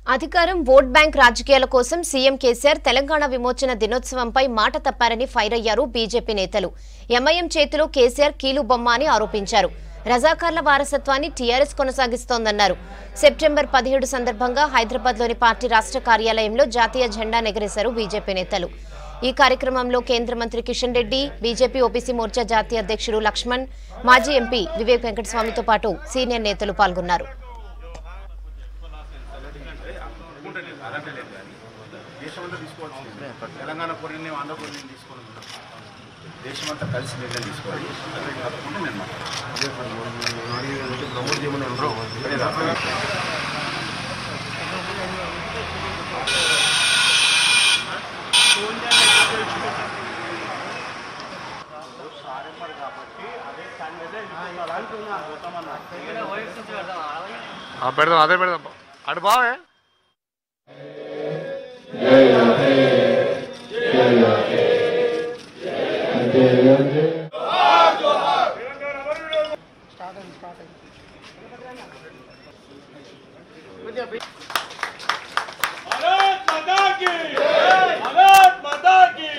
అధికారం vote bank రాజకీయాల కోసం సీఎం కేసీఆర్ తెలంగాణ విమోచన దినోత్సవంపై మాట తప్పారని ఫైర్ అయ్యారు బీజేపీ నేతలు ఎంఐఎం చేతిలో కేసీఆర్ కీలు బొమ్మ అని ఆరోపించారు రజాకార్ల వారసత్వాన్ని టీఆర్ఎస్ కొనసాగిస్తోందన్నారు సెప్టెంబర్ పదిహేడు సందర్భంగా హైదరాబాద్లోని పార్టీ రాష్ట్ర కార్యాలయంలో జాతీయ జెండా ఎగరేశారు బీజేపీ నేతలు ఈ కార్యక్రమంలో కేంద్ర మంత్రి కిషన్ రెడ్డి బీజేపీ ఓబీసీ మోర్చా జాతీయ అధ్యక్షుడు లక్ష్మణ్ మాజీ ఎంపీ వివేక్ వెంకటస్వామితో పాటు సీనియర్ నేతలు పాల్గొన్నారు అదంటే లేదు కానీ దేశమంతా తీసుకోవాల్సింది తెలంగాణ పొరిని ఆంధ్ర పొరిని తీసుకోవాలి దేశమంతా కలిసి నిర్ణయం తీసుకోవాలి అదే తప్పకుండా నేను మాట్లాడతాను ఆ, పెడదాం అదే పెడదాం అటు బావే भारत माता की भारत माता की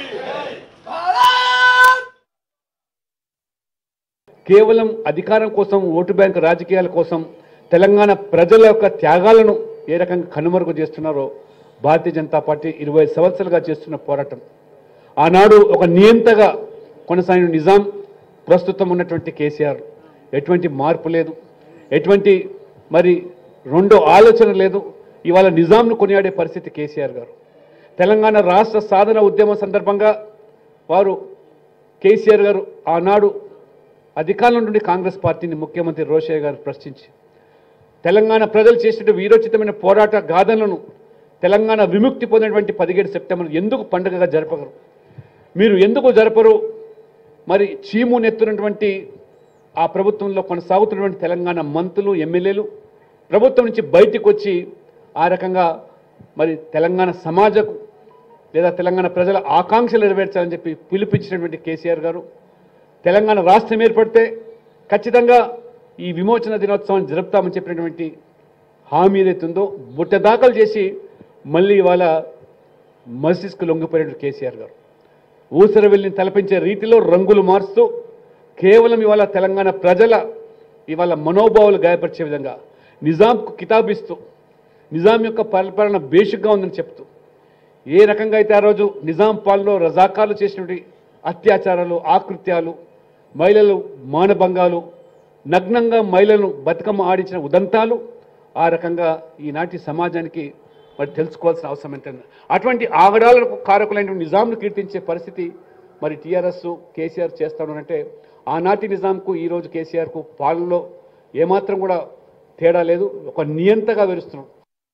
కేవలం అధికారం కోసం ఓటు బ్యాంక్ రాజకీయాల కోసం తెలంగాణ ప్రజల యొక్క త్యాగాలను ఏ రకంగా కనుమరుగు చేస్తున్నారో భారతీయ జనతా పార్టీ ఇరవై సంవత్సరాలుగా చేస్తున్న పోరాటం ఆనాడు ఒక నియంతగా కొనసాగిన నిజాం ప్రస్తుతం ఉన్నటువంటి కేసీఆర్ ఎటువంటి మార్పు లేదు ఎటువంటి మరి రెండో ఆలోచన లేదు ఇవాళ నిజాంను కొనియాడే పరిస్థితి కేసీఆర్ గారు తెలంగాణ రాష్ట్ర సాధన ఉద్యమం సందర్భంగా వారు కేసీఆర్ గారు ఆనాడు అధికారంలో నుండి కాంగ్రెస్ పార్టీని ముఖ్యమంత్రి రోషయ్య గారు ప్రశ్నించి తెలంగాణ ప్రజలు చేసిన వీరోచితమైన పోరాట గాథలను తెలంగాణ విముక్తి పొందినటువంటి పదిహేడు సెప్టెంబర్ ఎందుకు పండుగగా జరపగరు మీరు ఎందుకు జరపరు మరి చీము నెత్తున్నటువంటి ఆ ప్రభుత్వంలో కొనసాగుతున్నటువంటి తెలంగాణ మంత్రులు ఎమ్మెల్యేలు ప్రభుత్వం నుంచి బయటికి వచ్చి ఆ రకంగా మరి తెలంగాణ సమాజకు లేదా తెలంగాణ ప్రజల ఆకాంక్షలు నెరవేర్చాలని చెప్పి పిలుపుచ్చినటువంటి కేసీఆర్ గారు తెలంగాణ రాష్ట్రం ఏర్పడితే ఖచ్చితంగా ఈ విమోచన దినోత్సవాన్ని జరుపుతామని చెప్పినటువంటి హామీ ఏదైతే ఉందో బుట్ట దాఖలు చేసి మళ్ళీ ఇవాళ మస్జిద్కు లొంగిపోయినటువంటి కేసీఆర్ గారు ఊసర వెళ్ళి తలపించే రీతిలో రంగులు మారుస్తూ కేవలం ఇవాళ తెలంగాణ ప్రజల ఇవాళ మనోభావాలు గాయపరిచే విధంగా నిజాంకు కితాబిస్తూ నిజాం యొక్క పరిపాలన బేషుగ్గా ఉందని చెప్తూ ఏ రకంగా అయితే ఆ రోజు నిజాం పాలనలో రజాకాలు చేసినటువంటి అత్యాచారాలు ఆకృత్యాలు మహిళలు మానభంగాలు నగ్నంగా మహిళలను బతుకమ్మ ఆడించిన ఉదంతాలు ఆ రకంగా ఈనాటి సమాజానికి మరి తెలుసుకోవాల్సిన అవసరం ఏంటంటే అటువంటి ఆగడాలకు కారకులైన నిజాంను కీర్తించే పరిస్థితి మరి టీఆర్ఎస్ కేసీఆర్ చేస్తాడు అంటే ఆనాటి నిజాంకు ఈరోజు కేసీఆర్కు పాలనలో ఏమాత్రం కూడా తేడా లేదు ఒక నియంతగా వెరుస్తున్నాం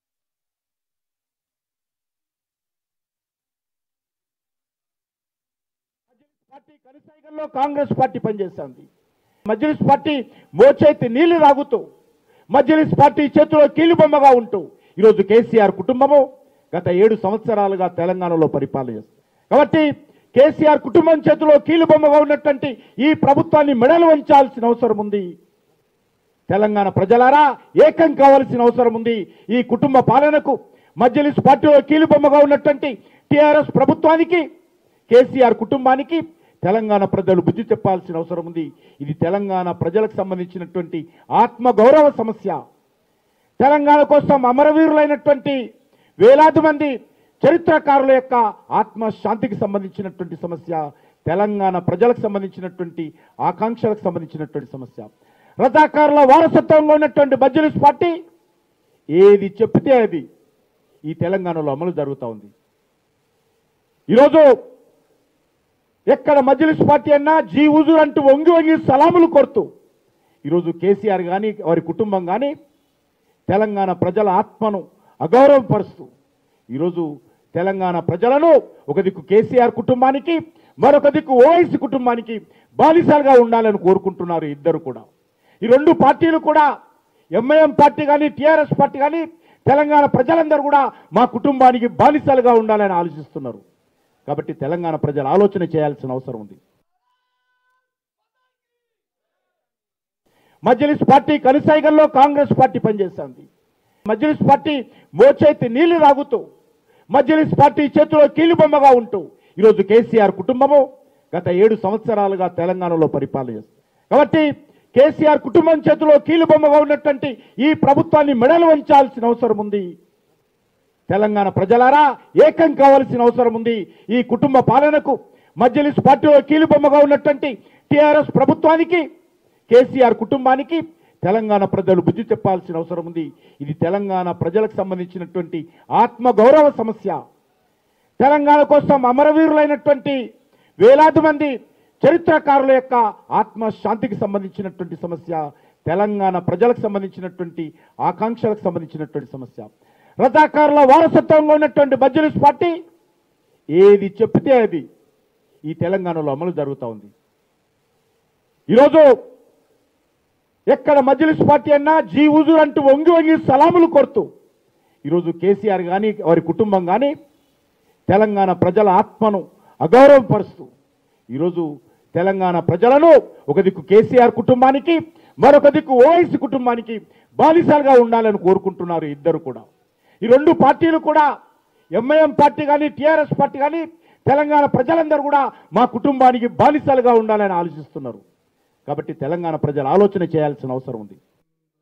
పార్టీ కనసాగంలో కాంగ్రెస్ పార్టీ పనిచేస్తుంది మజ్లిస్ పార్టీ మోచేతి నీళ్లు తాగుతూ మజ్లిస్ పార్టీ చేతిలో కీలుబొమ్మగా ఉంటూ ఈరోజు కేసీఆర్ కుటుంబము గత ఏడు సంవత్సరాలుగా తెలంగాణలో పరిపాలన చేస్తుంది కాబట్టి కేసీఆర్ కుటుంబం చేతిలో కీలుబొమ్మగా ఉన్నటువంటి ఈ ప్రభుత్వాన్ని మెడలు వంచాల్సిన అవసరం ఉంది తెలంగాణ ప్రజలారా ఏకం కావాల్సిన అవసరం ఉంది ఈ కుటుంబ పాలనకు మజ్లిస్ పార్టీలో కీలుబొమ్మగా ఉన్నటువంటి టీఆర్ఎస్ ప్రభుత్వానికి కేసీఆర్ కుటుంబానికి తెలంగాణ ప్రజలు బుద్ధి చెప్పాల్సిన అవసరం ఉంది ఇది తెలంగాణ ప్రజలకు సంబంధించినటువంటి ఆత్మ గౌరవ సమస్య తెలంగాణ కోసం అమరవీరులైనటువంటి వేలాది మంది చరిత్రకారుల యొక్క ఆత్మ శాంతికి సంబంధించినటువంటి సమస్య తెలంగాణ ప్రజలకు సంబంధించినటువంటి ఆకాంక్షలకు సంబంధించినటువంటి సమస్య రజాకారుల వారసత్వంలో ఉన్నటువంటి మజ్లిస్ పార్టీ ఏది చెప్తే అది ఈ తెలంగాణలో అమలు జరుగుతూ ఉంది ఈరోజు ఎక్కడ మజ్లిస్ పార్టీ అన్నా జీ హుజూర్ అంటూ వంగి వంగి సలాములు కొడుతూ ఈరోజు కేసీఆర్ కానీ వారి కుటుంబం కానీ తెలంగాణ ప్రజల ఆత్మను అగౌరవపరుస్తూ ఈరోజు తెలంగాణ ప్రజలను ఒక దిక్కు కేసీఆర్ కుటుంబానికి మరొక దిక్కు ఓవైసీ కుటుంబానికి బాలిసాలుగా ఉండాలని కోరుకుంటున్నారు ఇద్దరు కూడా ఈ రెండు పార్టీలు కూడా ఎంఐఎం పార్టీ కానీ టీఆర్ఎస్ పార్టీ కానీ తెలంగాణ ప్రజలందరూ కూడా మా కుటుంబానికి బానిసలుగా ఉండాలని ఆలోచిస్తున్నారు కాబట్టి తెలంగాణ ప్రజలు ఆలోచన చేయాల్సిన అవసరం ఉంది మజ్లిస్ పార్టీ కనుసైగల్లో కాంగ్రెస్ పార్టీ పనిచేస్తుంది మజ్లిస్ పార్టీ మోచేతి నీళ్లు తాగుతూ మజ్లిస్ పార్టీ చేతిలో కీలుబొమ్మగా ఉంటూ ఈరోజు కేసీఆర్ కుటుంబము గత ఏడు సంవత్సరాలుగా తెలంగాణలో పరిపాలన చేస్తుంది కాబట్టి కేసీఆర్ కుటుంబం చేతిలో కీలుబొమ్మగా ఉన్నటువంటి ఈ ప్రభుత్వాన్ని మెడలు వంచాల్సిన అవసరం ఉంది తెలంగాణ ప్రజలారా ఏకం కావాల్సిన అవసరం ఉంది ఈ కుటుంబ పాలనకు మజ్లిస్ పార్టీలో కీలుబొమ్మగా ఉన్నటువంటి టీఆర్ఎస్ ప్రభుత్వానికి కేసీఆర్ కుటుంబానికి తెలంగాణ ప్రజలు బుద్ధి చెప్పాల్సిన అవసరం ఉంది ఇది తెలంగాణ ప్రజలకు సంబంధించినటువంటి ఆత్మ గౌరవ సమస్య తెలంగాణ కోసం అమరవీరులైనటువంటి వేలాది మంది చరిత్రకారుల యొక్క ఆత్మ శాంతికి సంబంధించినటువంటి సమస్య తెలంగాణ ప్రజలకు సంబంధించినటువంటి ఆకాంక్షలకు సంబంధించినటువంటి సమస్య రజాకారుల వారసత్వంగా ఉన్నటువంటి మజ్లిస్ పార్టీ ఏది చెప్తే అది ఈ తెలంగాణలో అమలు జరుగుతూ ఉంది ఈరోజు ఎక్కడ మజ్లిస్ పార్టీ అన్నా జీ హుజూర్ అంటూ వంగి వంగి సలాములు కొడుతూ ఈరోజు కేసీఆర్ కానీ వారి కుటుంబం కానీ తెలంగాణ ప్రజల ఆత్మను అగౌరవపరుస్తూ ఈరోజు తెలంగాణ ప్రజలను ఒక దిక్కు కేసీఆర్ కుటుంబానికి మరొక దిక్కు ఓవైసీ కుటుంబానికి బానిసలుగా ఉండాలని కోరుకుంటున్నారు ఇద్దరు కూడా ఈ రెండు పార్టీలు కూడా ఎంఐఎం పార్టీ కానీ టీఆర్ఎస్ పార్టీ కానీ తెలంగాణ ప్రజలందరూ కూడా మా కుటుంబానికి బానిసలుగా ఉండాలని ఆలోచిస్తున్నారు కాబట్టి తెలంగాణ ప్రజలు ఆలోచన చేయాల్సిన అవసరం ఉంది